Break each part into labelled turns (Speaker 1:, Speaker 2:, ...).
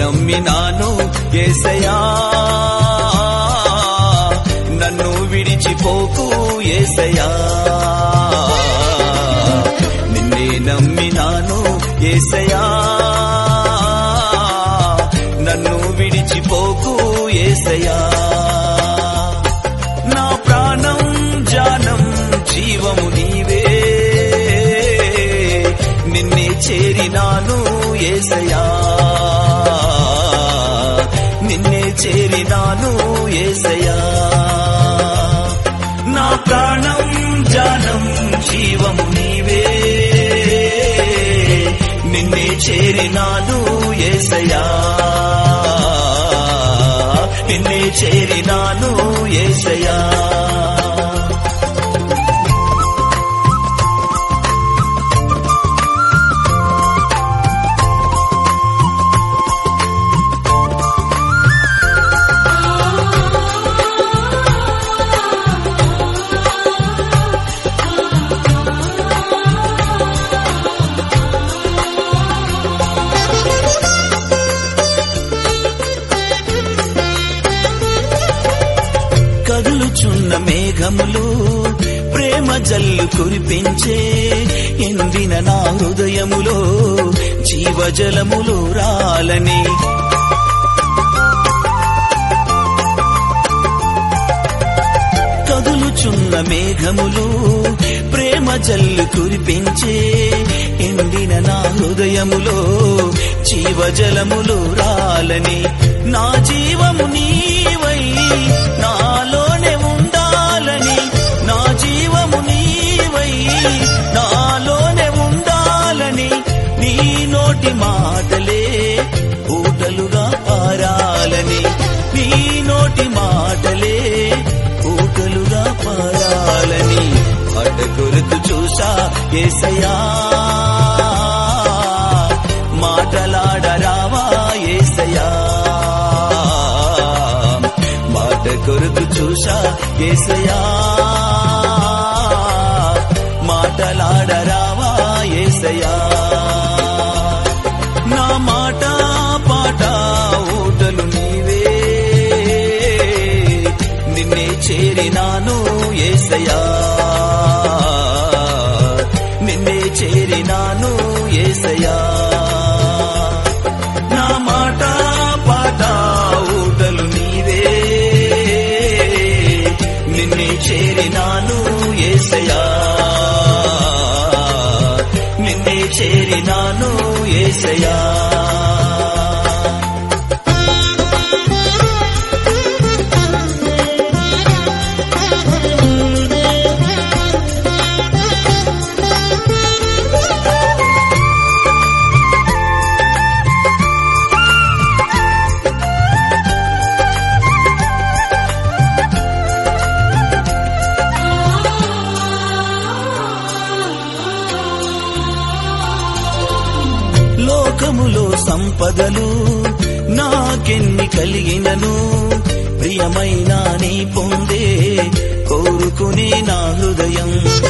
Speaker 1: నమ్మినాను ఏసయా నన్ను విడిచిపోకు ఏసయా నిన్నే నమ్మినాను ఏసయా నన్ను విడిచిపోకు ఏసయా నా ప్రాణం జానం జీవము నీవే నిన్నే చేరినాను ఏసయా నిన్నే చేరినాను ఏసయా నా ప్రాణం జానం జీవము నీవే నిన్నే చేరినాను ఏసయా నిన్నే చేరినాను ఏసయా కదులుచున్న మేఘములు ప్రేమ జల్లు కురిపించే ఎండిన నా హృదయములో జీవజలములు రాలని కదులుచున్న మేఘములు ప్రేమ జల్లు కురిపించే ఎండిన నా హృదయములో జీవజలములు రాలని నా జీవము నీవై నాలోనే ఉండాలని నా జీవము నీవై నాలోనే ఉండాలని నీ నోటి మాటలే ఊటలుగా పారాలని నీ నోటి మాటలే ఊటలుగా పారాలని అడ్డ కొరకు చూసా ఏసయా మాటలాడరావా ఏసయా మాట కొరకు చూసా ఏసయా మాటలాడరావా ఏసయా నా మాట పాట ఊటలు నీవే నిన్నే చేరినాను ఏసయా నిన్నే చేరినాను ఏసయా నా మాట పాట ఊటలు నీవే నిన్నే చేరినాను ఏసయా నిన్నే చేరినాను ఏసయా లోకములో సంపదలు నాకెన్ని కలిగినను ప్రియమైన నీ పొందే కోరుకునే నా హృదయం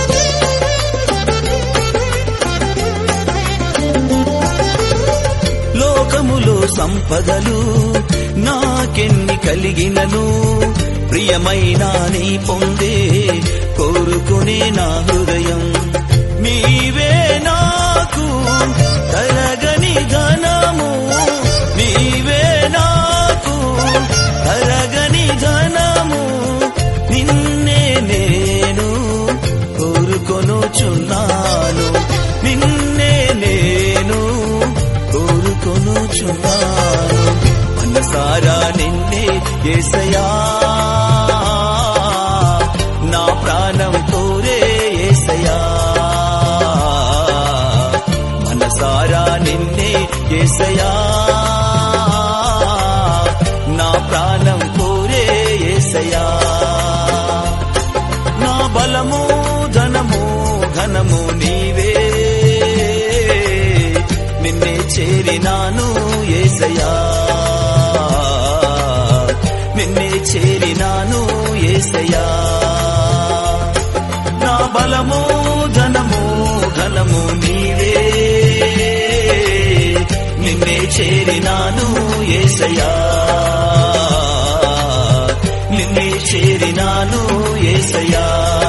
Speaker 1: లోకములో సంపదలు నాకెన్ని కలిగినను ప్రియమైన నీ పొందే కోరుకునే నా హృదయం నీవే నాకు తరగని ఘనము నీవే నాకు తరగని ఘనము నిన్నే నేను కోరుకొనుచున్నాను నిన్నే నేను కోరుకొనుచున్నాను మనసారా నిన్నే ఏసయా నా ప్రాణం కోరే ఏసయా మనసారా నిన్నే ఏసయా నా ప్రాణం కోరే ఏసయా నా బలము ధనము ఘనము నీవే నిన్నే చేరినాను ఏసయా నిన్నే చేరినాను ఏసయా నా బలము ధనము ఘనము నీవే నిన్నే చేరినాను ఏసయ్యా నిన్నే చేరినాను ఏసయ్యా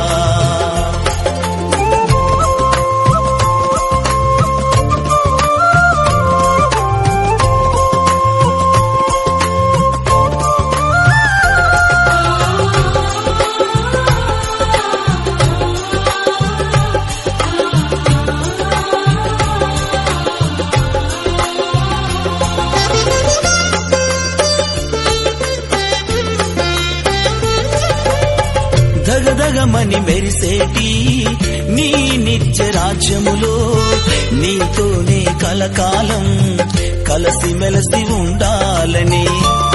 Speaker 1: దగదగమని మెరిసేటి నీ నిత్య రాజ్యములో నీతోనే కలకాలం కలసి మెలసి ఉండాలని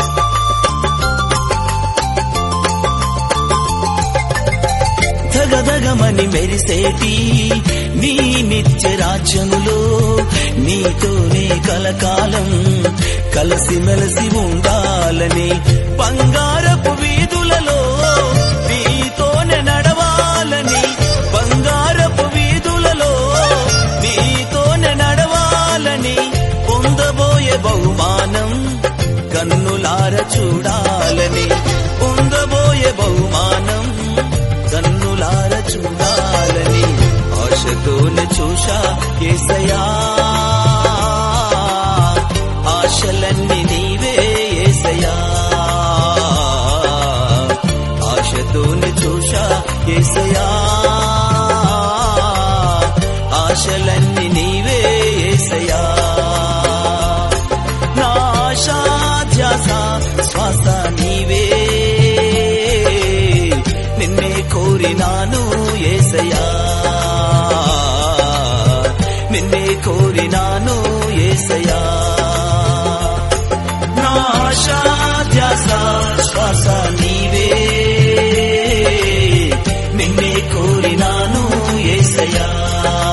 Speaker 1: దగదగమని మెరిసేటి నీ నిత్య రాజ్యములో నీతోనే కలకాలం కలసి మెలసి ఉండాలని బంగారపు వీధులలో నీతోనే నడవాలని బంగారపు వీధులలో నీతోనే నడవాలని పొందబోయే బహుమానం కన్నులార చూడాలని పొందబోయే బహుమానం కన్నులార చూడాలని ఆశతోనే చూశా ఏసయా ఆశలన్నీ నీవే ఏసయా ఆశతోనే చూశా ఏసయా ఆశలన్నీ నీవే ఏసయా నా ఆశా ధ్యాస శ్వాస నీవే నిన్నే కోరినాను ఏసయా నిన్నే కోరినాను ఏసయా నా ఆశా ధ్యాస శ్వాస నీవే నిన్నే కోరినాను ఏసయా